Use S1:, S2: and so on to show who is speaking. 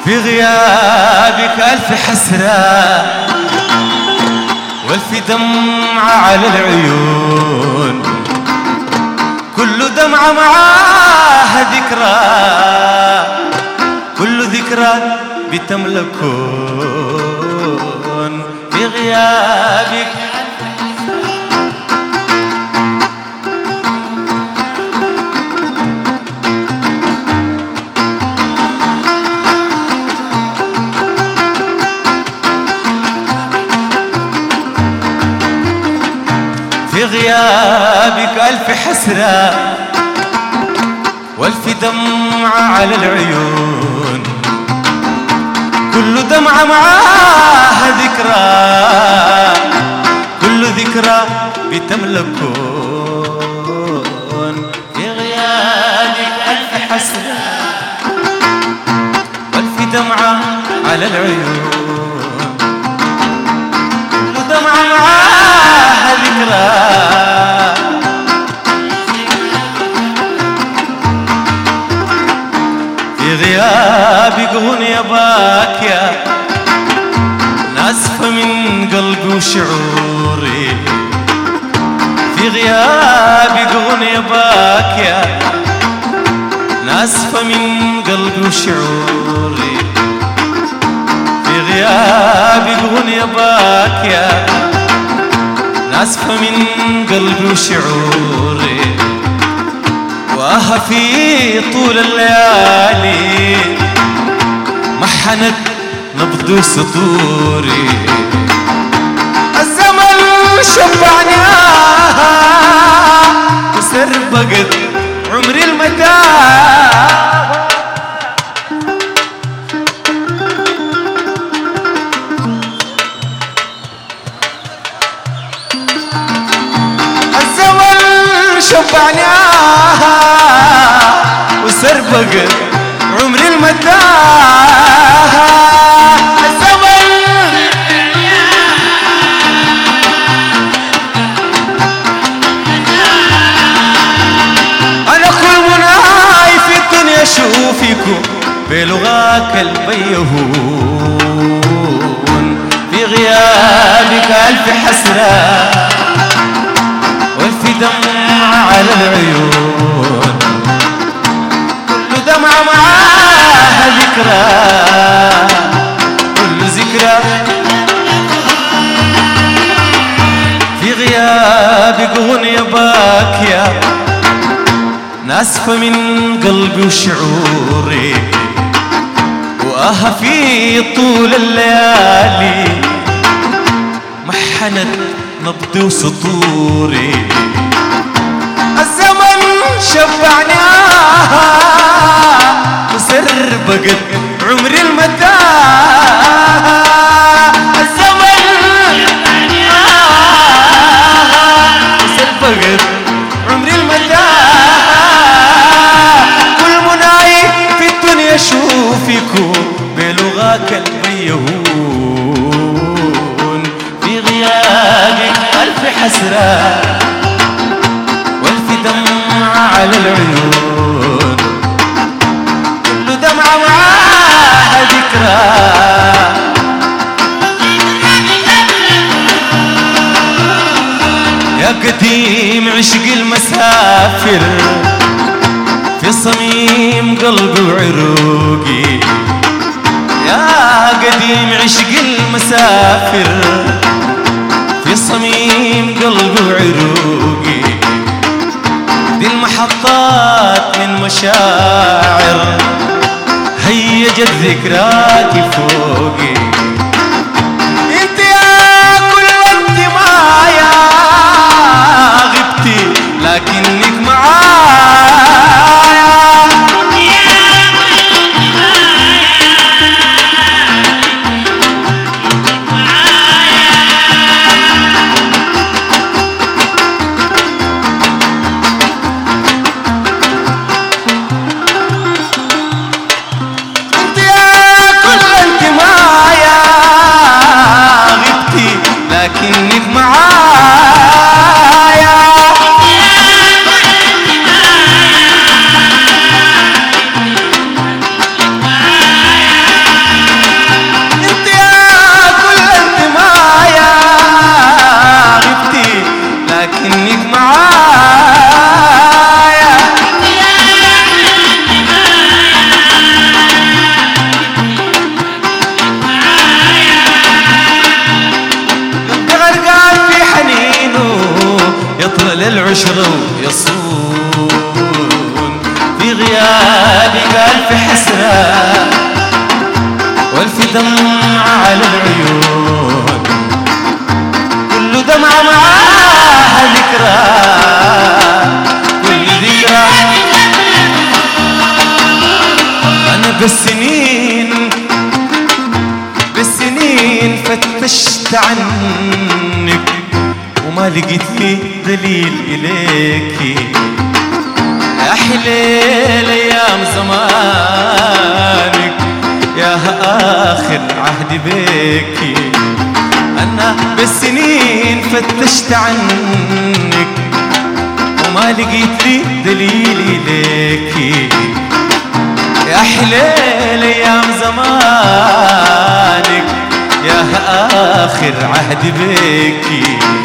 S1: في غيابك ألف حسرة والف دمعة على العيون كل دمعة معاها ذكرى كل ذكرى بتملكون في غيابك في غيابك ألف حسرة والف دمعة على العيون كل دمعة معاها ذكرى كل ذكرى بتملكون في غيابك ألف حسرة والف دمعة على العيون كل دمعة معاها ذكرى في غيابك غنية باكية ناسفة من قلبي وشعوري في غيابك غنية باكية ناسفة من قلبي وشعوري في غيابك غنية باكية ناسفة من قلبي وشعوري واه في طول الليالي محنت نبض سطوري الزمن شبعني وسربقت عمري المدى الزمن شبعني وسربقت عمري المدى الزمن أنا كل مناي في الدنيا أشوفكم بلغاك البيهون في غيابك ألف حسرة والف دمعة على العيون كل دمعة معاها ذكرى كل ذكرى في غيابك غنية باكية ناسفة من قلبي وشعوري وآه في طول الليالي محنت نبضي وسطوري الزمن شبعني وسربقت عمري المدى الزمن وسربقت عمري المدى كل مناي في الدنيا اشوفكم بلغاك البيهون في غيابك ألف حسرة والف دمعة على العيون كل دمعة معاها ذكرى يا قديم عشق المسافر في صميم قلبي وعروقي يا قديم عشق المسافر في صميم قلبي وعروقي دي المحطات من مشاعر هيجت ذكراتي فوقي انت يا كل وقت معايا غبتي لكنك معايا انت يا كل انت معايا دمعة على العيون كل دمعة معاها ذكرى كل ذكرى أنا بالسنين بالسنين فتشت عنك وما لقيت لي دليل إليكي يا حليل أيام زمانك يا آخر عهدي بيكي أنا بالسنين فتشت عنك وما لقيت لي دليل إليكي يا حليل أيام زمانك يا آخر عهد بيكي